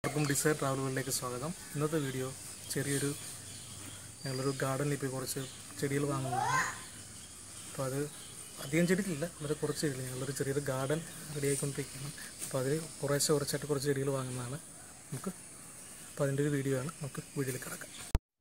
എല്ലാവർക്കും ഡിസൈർ ട്രാവലുകളിലേക്ക് സ്വാഗതം ഇന്നത്തെ വീഡിയോ ചെറിയൊരു ഞങ്ങളൊരു ഗാർഡനിൽ ഇപ്പോൾ കുറച്ച് ചെടികൾ വാങ്ങുന്നതാണ് അപ്പോൾ അത് അധികം ചെടികളില്ല വളരെ കുറച്ച് ചെടികൾ ഞങ്ങളൊരു ചെറിയൊരു ഗാർഡൻ റെഡി ആയിക്കൊണ്ടിരിക്കുകയാണ് അപ്പോൾ അതിൽ കുറേശ്ശെ കുറച്ചായിട്ട് കുറച്ച് ചെടികൾ വാങ്ങുന്നതാണ് നമുക്ക് അപ്പോൾ അതിൻ്റെ ഒരു വീഡിയോ ആണ് നമുക്ക് വീഡിയോയിൽ കിടക്കാം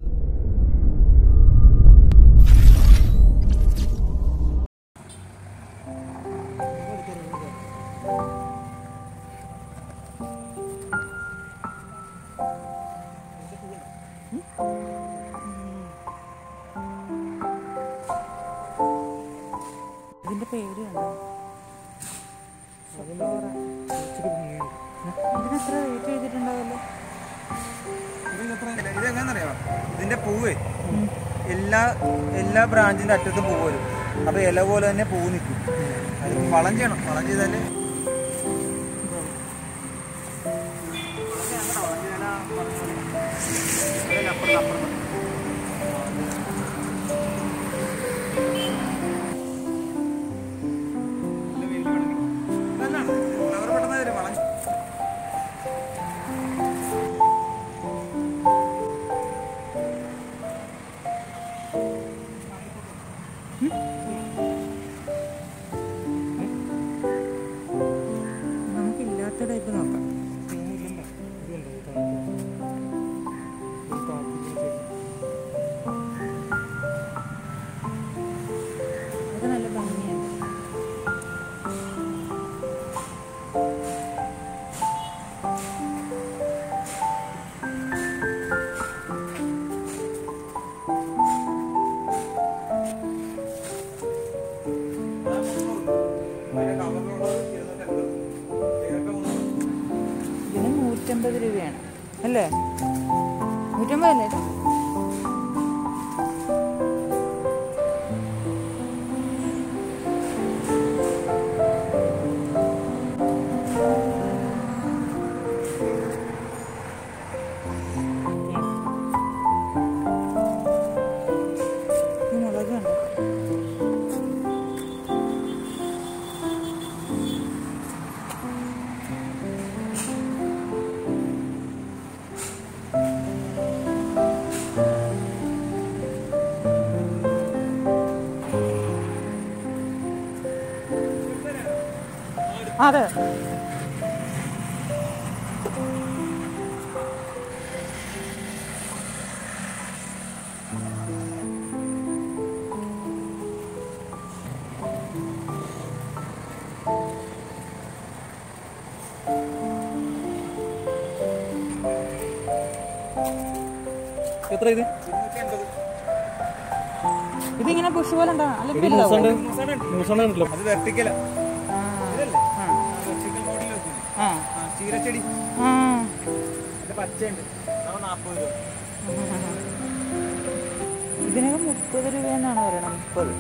ഇതിന്റെ പേര് കണ്ടോ ഇതിനെത്ര റേറ്റ് ചെയ്തിട്ടുണ്ടാവല്ലോ ഇതെങ്ങനെന്നറിയാമോ ഇതിന്റെ പൂവേ എല്ലാ എല്ലാ ബ്രാഞ്ചിന്റെ അറ്റത്തും പൂവ് വരും അപ്പൊ ഇല പോലെ തന്നെ പൂവ് നിൽക്കും അത് വളം ചെയ്യണം വളം ചെയ്താല് ഫ്ലവർ പെട്ടെന്ന് വരും വളം നമുക്കില്ലാത്ത ടൈപ്പ് നോക്കാം അത് നല്ല ഭംഗിയുണ്ട് ഇതിന് നൂറ്റമ്പത് രൂപയാണ് അല്ലേ നൂറ്റമ്പതല്ലേ ഈ മുളക് കണ്ടോ അതെ എത്ര ഇത് ഇതിങ്ങനെ പുഷ് പോലെ ഉണ്ടാവും അല്ല ഇപ്പൊ ഇല്ലാവോ? ന്യൂസാണ് ഉണ്ടല്ലോ അത് വെർട്ടിക്കല ആ. ആ. വെർട്ടിക്കൽ ബോർഡിൽ വെക്കും ആ. ചീരച്ചെടി ആ. അത് പച്ചയുണ്ട് അത് നാൽപ്പത് രൂപ ഇതിനൊക്കെ മുപ്പത് രൂപയെന്നാണ് പറയണത് മുപ്പത്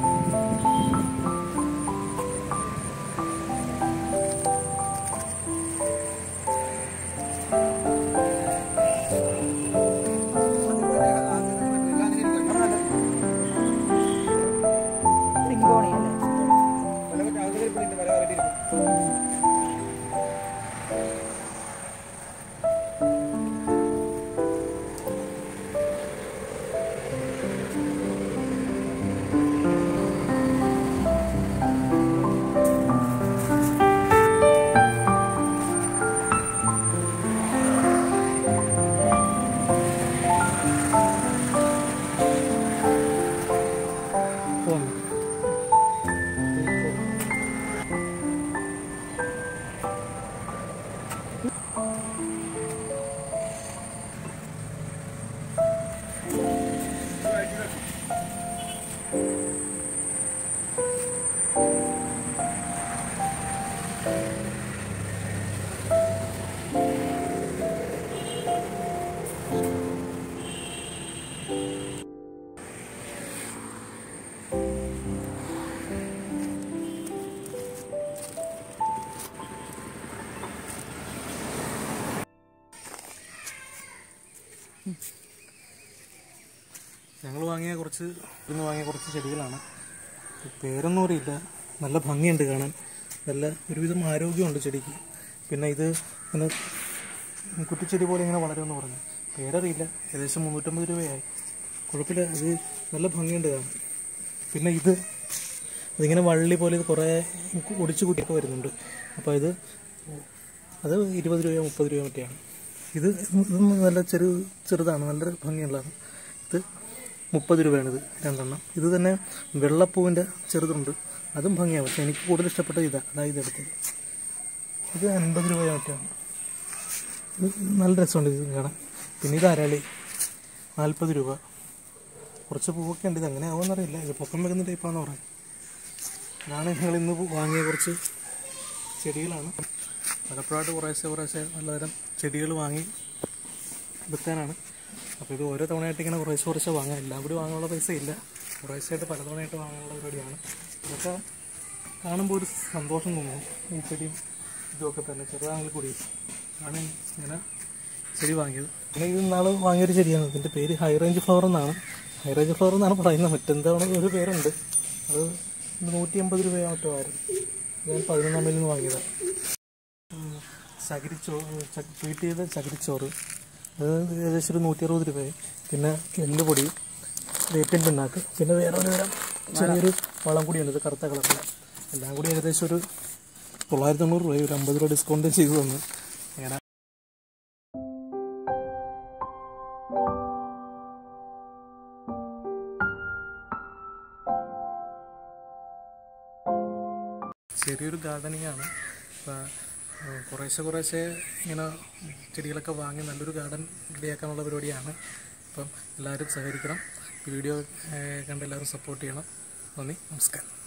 സിങ്കോണി അല്ലേ ഞങ്ങൾ വാങ്ങിയ കുറച്ച് ഇന്ന് വാങ്ങിയ കുറച്ച് ചെടികളാണ് പേരൊന്നും അറിയില്ല നല്ല ഭംഗിയുണ്ട് കാണാൻ നല്ല ഒരുവിധം ആരോഗ്യമുണ്ട് ചെടിക്ക് പിന്നെ ഇത് ഇങ്ങനെ കുറ്റിച്ചെടി പോലെ ഇങ്ങനെ വളരുമെന്ന് പറഞ്ഞു പേരറിയില്ല ഏകദേശം മുന്നൂറ്റമ്പത് രൂപയായി കുഴപ്പമില്ല ഇത് നല്ല ഭംഗിയുണ്ട് കാണാൻ പിന്നെ ഇത് ഇതിങ്ങനെ വള്ളി പോലെ ഇത് കുറേ ഒടിച്ചു കുട്ടിയൊക്കെ വരുന്നുണ്ട് അപ്പോൾ ഇത് അത് ഇരുപത് രൂപയോ മുപ്പത് രൂപയോ മറ്റെയാണ് ഇത് ഇത് നല്ല ചെറു ചെറുതാണ് നല്ല ഭംഗിയുള്ളതാണ് ഇത് മുപ്പത് രൂപയാണിത് രണ്ടെണ്ണം ഇത് തന്നെ വെള്ളപ്പൂവിൻ്റെ ചെറുതുണ്ട് അതും ഭംഗിയാണ് പക്ഷേ എനിക്ക് കൂടുതൽ ഇഷ്ടപ്പെട്ടത് ഇതാ അതായത് ഇതെടുത്തത് ഇത് അൻപത് രൂപയോ മറ്റാണ് ഇത് നല്ല രസമുണ്ട് ഇത് കാണാൻ പിന്നെ ഇത് അരളി നാൽപ്പത് രൂപ കുറച്ച് പൂവൊക്കെ ഉണ്ട് ഇത് എങ്ങനെ ആവുമെന്നറിയില്ല ഇത് പൊക്കം വരുന്ന ടൈപ്പാണെന്ന് പറയാം ഇതാണ് ഞങ്ങൾ ഇന്ന് വാങ്ങിയ കുറച്ച് ചെടികളാണ് പലപ്പോഴായിട്ട് കുറേശ്ശെ കുറേശ്ശെ നല്ലതരം ചെടികൾ വാങ്ങി വിൽക്കാനാണ് അപ്പോൾ ഇത് ഓരോ തവണയായിട്ട് ഇങ്ങനെ കുറേശ്ശെ കുറേശ്ശെ വാങ്ങാം എല്ലാം കൂടി വാങ്ങാനുള്ള പൈസ ഇല്ല കുറേശ്ശെയായിട്ട് പല തവണയായിട്ട് വാങ്ങാനുള്ള പരിപാടിയാണ് ഇതൊക്കെ കാണുമ്പോൾ ഒരു സന്തോഷം തോന്നും ഈ ചെടിയും ഇതുമൊക്കെ തന്നെ ചെറുതാണെങ്കിൽ കൂടി ആണ് ഇങ്ങനെ ചെടി വാങ്ങിയത് പിന്നെ ഇത് നാൾ വാങ്ങിയൊരു ചെടിയാണ് ഇതിൻ്റെ പേര് ഹൈ റേഞ്ച് ഫ്ലവർ എന്നാണ് ഹൈ റേഞ്ച് ഫ്ലവർ എന്നാണ് പറയുന്നത് മറ്റെന്താണ് ഒരു പേരുണ്ട് അത് നൂറ്റി അമ്പത് രൂപയോ മറ്റോ ആയിരുന്നു ഞാൻ പതിനൊന്നാം മൈലിൽ നിന്ന് വാങ്ങിയതാണ് ഉം, ചകിരിച്ചോ ച- ട്രീറ്റ് ചെയ്ത ചകിരിച്ചോറ് അത് ഏകദേശം ഒരു നൂറ്റി അറുപത് രൂപയായി പിന്നെ എല്ലുപൊടി വേപ്പിൻ പിണ്ണാക്ക് പിന്നെ വേറെ ഒരു തരം ചെറിയൊരു വളം കൂടിയുണ്ട് ഇത് കറുത്ത കളറിൽ എല്ലാം കൂടി ഏകദേശം ഒരു തൊള്ളായിരത്തി തൊണ്ണൂറ് രൂപ ഒരു അമ്പത് രൂപ ഡിസ്കൗണ്ട് ചെയ്തു തന്നു അങ്ങനെ ചെറിയൊരു ഗാർഡനിങ് ആണ് അപ്പോൾ കുറേശ്ശെ കുറേശ്ശെ ഇങ്ങനെ ചെടികളൊക്കെ വാങ്ങി നല്ലൊരു ഗാർഡൻ റെഡിയാക്കാനുള്ള പരിപാടിയാണ് അപ്പം എല്ലാവരും സഹകരിക്കണം വീഡിയോ കണ്ട് എല്ലാവരും സപ്പോർട്ട് ചെയ്യണം നന്ദി നമസ്കാരം